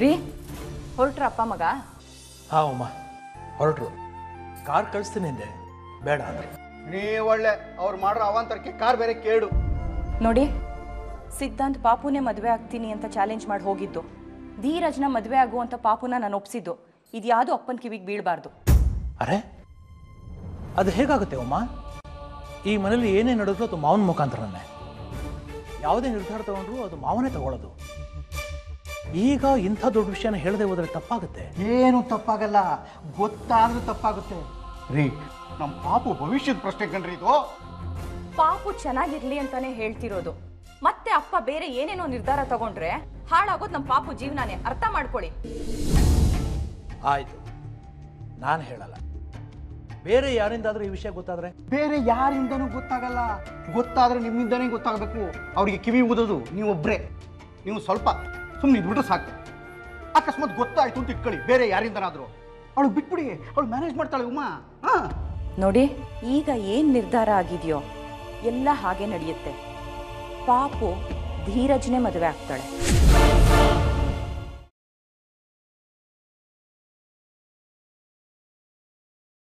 ರೀ ಹೊರಟ್ರ ಅಪ್ಪ ಮಗ ಹಾಂ ಅಮ್ಮ ಹೊರಟ್ರು ಕಾರ್ ಕಳಿಸ್ತೀನಿ ಅಂದೆ ಬೇಡ ಅಂದ್ರೆ ನೀ ಒಳ್ಳೆ ಅವ್ರು ಮಾಡೋ ಅವಾಂತರಕ್ಕೆ ಕಾರ್ ಬೇರೆ ಕೇಡು ನೋಡಿ ಸಿದ್ಧಾಂತ್ ಪಾಪುನೇ ಮದುವೆ ಆಗ್ತೀನಿ ಅಂತ ಚಾಲೆಂಜ್ ಮಾಡಿ ಹೋಗಿದ್ದು ಧೀರಜ್ನ ಮದುವೆ ಆಗು ಅಂತ ಪಾಪುನ ನಾನು ಒಪ್ಸಿದ್ದು ಇದ್ಯಾವುದು ಅಪ್ಪನ ಕಿವಿಗೆ ಬೀಳಬಾರ್ದು ಅರೆ ಅದು ಹೇಗಾಗುತ್ತೆ ಅಮ್ಮ ಈ ಮನೇಲಿ ಏನೇ ನಡೆದ್ರು ಅದು ಮಾವನ ಮುಖಾಂತರನೇ ಯಾವುದೇ ನಿರ್ಧಾರ ತಗೊಂಡ್ರು ಅದು ಮಾವನೇ ತಗೊಳ್ಳೋದು ಈಗ ಇಂಥ ದೊಡ್ಡ ವಿಷಯನ ಹೇಳದೆ ಹೋದ್ರೆ ತಪ್ಪಾಗುತ್ತೆ ಏನು ತಪ್ಪಾಗಲ್ಲ ಗೊತ್ತಾದ್ರೂ ತಪ್ಪಾಗುತ್ತೆ ರೀ ನಮ್ಮ ಪಾಪು ಭವಿಷ್ಯದ ಪ್ರಶ್ನೆ ಕಣ್ರಿ ಇದು ಪಾಪು ಚೆನ್ನಾಗಿರ್ಲಿ ಅಂತಾನೆ ಹೇಳ್ತಿರೋದು ಮತ್ತೆ ಅಪ್ಪ ಬೇರೆ ಏನೇನೋ ನಿರ್ಧಾರ ತಗೊಂಡ್ರೆ ಹಾಳಾಗೋದು ನಮ್ಮ ಪಾಪು ಜೀವನಾನೇ ಅರ್ಥ ಮಾಡ್ಕೊಳ್ಳಿ ಆಯಿತು ನಾನು ಹೇಳಲ್ಲ ಬೇರೆ ಯಾರಿಂದಾದ್ರೂ ಈ ವಿಷಯ ಗೊತ್ತಾದ್ರೆ ಬೇರೆ ಯಾರಿಂದನೂ ಗೊತ್ತಾಗಲ್ಲ ಗೊತ್ತಾದ್ರೆ ನಿಮ್ಮಿಂದನೇ ಗೊತ್ತಾಗಬೇಕು ಅವ್ರಿಗೆ ಕಿವಿ ಊದೋದು ನೀವೊಬ್ರೇ ನೀವು ಸ್ವಲ್ಪ ಸುಮ್ಮನೆ ಇದ್ಬಿಟ್ರೆ ಸಾಕು ಅಕಸ್ಮಾತ್ ಗೊತ್ತಾಯ್ತು ಅಂತ ಇಟ್ಕೊಳ್ಳಿ ಬೇರೆ ಯಾರಿಂದನಾದ್ರು ಅವಳು ಬಿಟ್ಬಿಡಿ ಅವಳು ಮ್ಯಾನೇಜ್ ಮಾಡ್ತಾಳೆ ಉಮಾ ಹಾ ನೋಡಿ ಈಗ ಏನ್ ನಿರ್ಧಾರ ಆಗಿದೆಯೋ ಎಲ್ಲ ಹಾಗೆ ನಡೆಯುತ್ತೆ ಪಾಪು ಧೀರಜ್ನೇ ಮದುವೆ ಆಗ್ತಾಳೆ